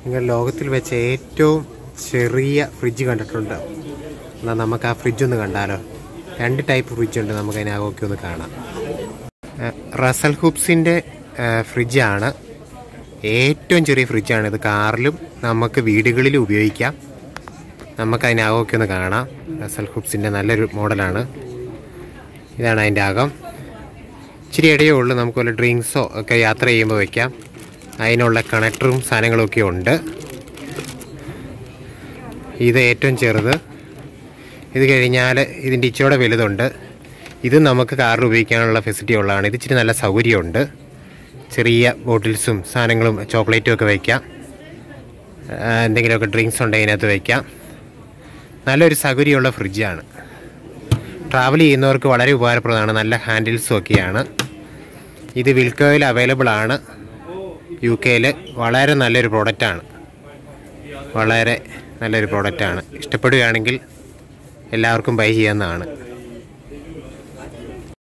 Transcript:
നിങ്ങൾ ലോകത്തിൽ വെച്ച ഏറ്റവും ചെറിയ ഫ്രിഡ്ജ് കണ്ടിട്ടുണ്ട് എന്നാൽ നമുക്ക് ആ ഫ്രിഡ്ജ് ഒന്ന് കണ്ടാലോ രണ്ട് ടൈപ്പ് ഫ്രിഡ്ജ് ഉണ്ട് നമുക്ക് അതിനകമൊക്കെ ഒന്ന് കാണാം ഏഹ് റസൽ ഹുബ്സിൻ്റെ ഫ്രിഡ്ജാണ് ഏറ്റവും ചെറിയ ഫ്രിഡ്ജാണ് ഇത് കാറിലും നമുക്ക് വീടുകളിലും ഉപയോഗിക്കാം നമുക്ക് അതിനകമൊക്കെ ഒന്ന് കാണാം റസൽ ഹുബ്സിൻ്റെ നല്ലൊരു മോഡലാണ് ഇതാണ് അതിൻ്റെ അകം ഇച്ചിരി ഇടയേ ഉള്ളൂ നമുക്ക് വല്ല ഡ്രിങ്ക്സോ ഒക്കെ യാത്ര ചെയ്യുമ്പോൾ വയ്ക്കാം അതിനുള്ള കണക്ടറും സാധനങ്ങളും ഒക്കെ ഉണ്ട് ഇത് ഏറ്റവും ചെറുത് ഇത് കഴിഞ്ഞാൽ ഇതിൻ്റെ ഇച്ചിരി വലുതുണ്ട് ഇത് നമുക്ക് കാറിൽ ഉപയോഗിക്കാനുള്ള ഫെസിലിറ്റി ഉള്ളതാണ് ഇത് ഇച്ചിരി നല്ല സൗകര്യമുണ്ട് ചെറിയ ബോട്ടിൽസും സാധനങ്ങളും ചോക്ലേറ്റും ഒക്കെ വയ്ക്കാം ആ, എന്തെങ്കിലുമൊക്കെ ഡ്രിങ്ക്സ് ഉണ്ടെങ്കിൽ അതിനകത്ത് വയ്ക്കാം നല്ലൊരു സൗകര്യമുള്ള ഫ്രിഡ്ജാണ് ട്രാവൽ ചെയ്യുന്നവർക്ക് വളരെ ഉപകാരപ്രദമാണ് നല്ല ഹാൻഡിൽസും ഒക്കെയാണ് ഇത് വിൽക്കോയിൽ അവൈലബിൾ ആണ് യു കെയിൽ വളരെ നല്ലൊരു പ്രോഡക്റ്റാണ് വളരെ നല്ലൊരു പ്രോഡക്റ്റാണ് ഇഷ്ടപ്പെടുകയാണെങ്കിൽ എല്ലാവർക്കും ബൈ ചെയ്യാവുന്നതാണ്